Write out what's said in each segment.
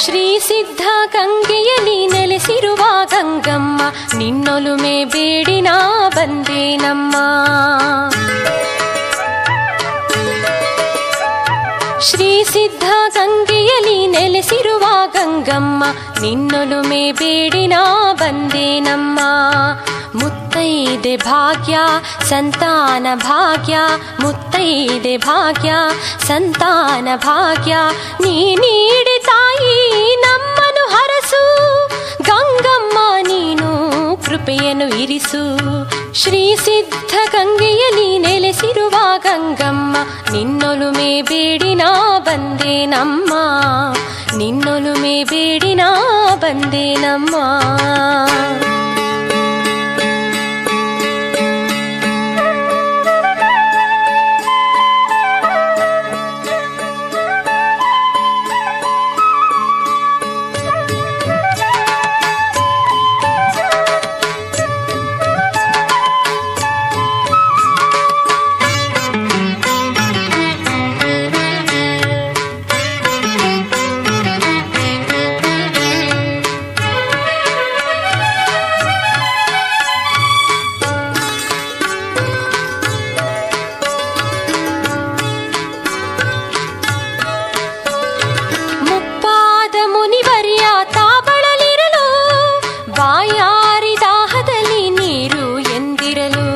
ಶ್ರೀ ಸಿದ್ಧ ಗಂಗೆಯಲ್ಲಿ ನೆಲೆಸಿರುವ ಗಂಗಮ್ಮ ನಿನ್ನೊಲುಮೆ ಬೇಡಿನ ಬಂದೇನಮ್ಮ ಶ್ರೀ ಸಿದ್ಧ ಗಂಗೆಯಲ್ಲಿ ನೆಲೆಸಿರುವ ಗಂಗಮ್ಮ ನಿನ್ನೊಲುಮೆ ಬೇಡಿನ ಬಂದೇನಮ್ಮ ಮುತ್ತೈದೆ ಭಾಗ್ಯ ಸಂತಾನ ಭಾಗ್ಯ ಮುತ್ತೈದೆ ಭಾಗ್ಯ ಸಂತಾನ ಭಾಗ್ಯ ನೀ ನೀಡಿ ತಾಯಿ ನಮ್ಮನು ಹರಸು ಗಂಗಮ್ಮ ನೀನು ಕೃಪೆಯನ್ನು ಇರಿಸು ಶ್ರೀ ಸಿದ್ಧ ಗಂಗೆಯಲ್ಲಿ ನೆಲೆಸಿರುವ ಗಂಗಮ್ಮ ನಿನ್ನೊಲುಮೆ ಬೇಡಿನ ಬಂದೇನಮ್ಮ ನಿನ್ನೊಲುಮೆ ಬೇಡಿನ ಬಂದೇನಮ್ಮ ಮುಪ್ಪಾದ ಮುನಿವರ್ಯ ತಾಬಳಲಿರಲು ಬಾಯಾರಿ ದಾಹದಲ್ಲಿ ನೀರು ಎಂದಿರಲು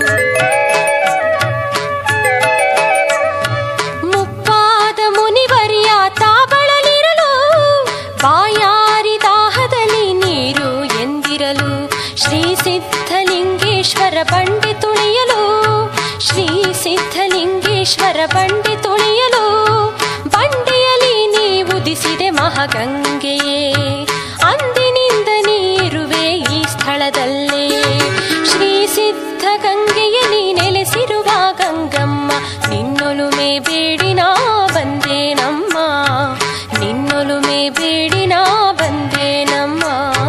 ಮುಪ್ಪಾದ ಮುನಿವರ್ಯ ತಾಬಳಲಿರಲು ಬಾಯಾರಿ ದಾಹದಲ್ಲಿ ನೀರು ಎಂದಿರಲು ಶ್ರೀ ಸಿದ್ಧಲಿಂಗೇಶ್ವರ ಬಂಡೆ ತುಳಿಯಲು ಶ್ರೀ ಸಿದ್ಧಲಿಂಗೇಶ್ವರ ಬಂಡೆ ತುಳಿಯಲು ಬಂಡೆಯಲ್ಲಿ ನೀ ಉದಿಸಿದೆ ಮಹಾಗಂಗೆಯೇ ಅಂದಿನಿಂದ ನೀರುವೆ ಈ ಸ್ಥಳದಲ್ಲೇ ಶ್ರೀ ಸಿದ್ಧ ಗಂಗೆಯಲ್ಲಿ ನೆಲೆಸಿರುವ ಗಂಗಮ್ಮ ನಿನ್ನೊಲುಮೆ ಬೇಡಿನ ಬಂದೇನಮ್ಮ ನಿನ್ನೊಲುಮೆ ಬೇಡಿನ ಬಂದೇನಮ್ಮ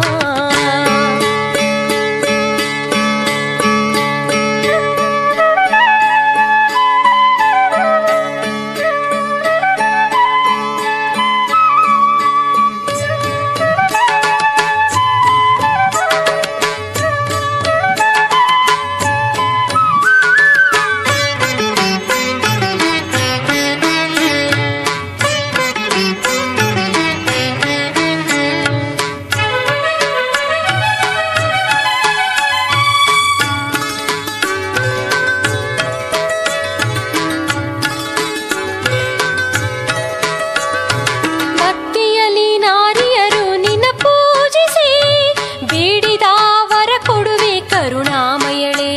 ಭಕ್ತಿಯಲ್ಲಿ ನಾರಿಯರು ನಿನ್ನ ಪೂಜಿಸಿ ಬೇಡಿದ ವರ ಕೊಡುವೆ ಕರುಣಾಮಯಳೇ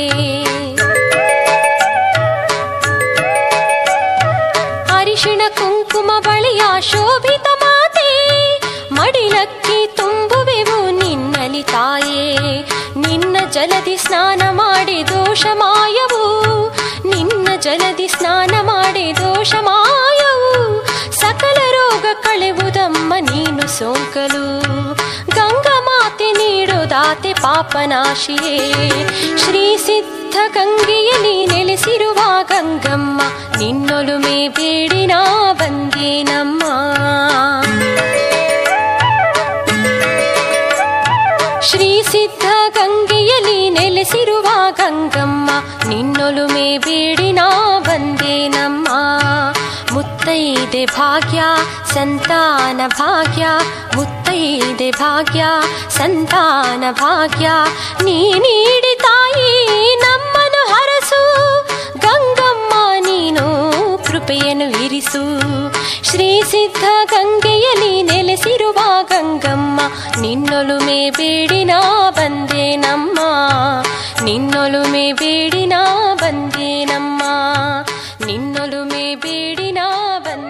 ಅರಿಶಿಣ ಕುಂಕುಮ ಬಳಿಯ ಶೋಭಿತ ಮಾತೆ ಮಡಿಲಕ್ಕಿ ತುಂಬುವೆವು ನಿನ್ನಲಿ ತಾಯೇ ನಿನ್ನ ಜಲದಿ ಸ್ನಾನ ಮಾಡಿ ದೋಷ ಮಾಯವು ನಿನ್ನ ಜಲದಿ ಸ್ನಾನ ಮಾಡಿ ದೋಷ ಮಾಯವು ಸಕಲ ರೋಗ ಕಳೆವುದಮ್ಮ ನೀನು ಸೋಂಕಲು ಗಂಗಾ ಮಾತೆ ನೀಡೋದಾತೆ ಪಾಪನಾಶಿಯೇ ಶ್ರೀ ಸಿದ್ಧ ಗಂಗೆಯಲ್ಲಿ ನೆಲೆಸಿರುವ ಗಂಗಮ್ಮ ನಿನ್ನೊಲುಮೆ ಬೇಡಿನ ಬಂದೇನಮ್ಮ ಶ್ರೀ ಸಿದ್ಧ ಗಂಗೆಯಲ್ಲಿ ನೆಲೆಸಿರುವ ಗಂಗಮ್ಮ ನಿನ್ನೊಲುಮೆ ಬೇಡಿನ ಬಂದೇನಮ್ಮ ಮುತ್ತೈದೆ ಭಾಗ್ಯ ಸಂತಾನ ಭಾಗ್ಯ ಮುತ್ತೈದೆ ಭಾಗ್ಯ ಸಂತಾನ ಭಾಗ್ಯ ನೀ ನೀಡಿ ತಾಯಿ ನಮ್ಮನು ಹರಸು ಗಂಗಮ್ಮ ನೀನು ಕೃಪೆಯನ್ನು ಇರಿಸು ಶ್ರೀ ಸಿದ್ಧ ಗಂಗೆಯಲ್ಲಿ ನೆಲೆಸಿರುವ ಗಂಗಮ್ಮ ನಿನ್ನೊಲುಮೆ ಬೇಡಿನ ಬಂದೇನಮ್ಮ ನಿನ್ನೊಲುಮೆ ಬೇಡಿನ ಬಂದೇನಮ್ಮ ನಿನ್ನೊಲುಮೆ ಬೇಡಿನ ಬಂದ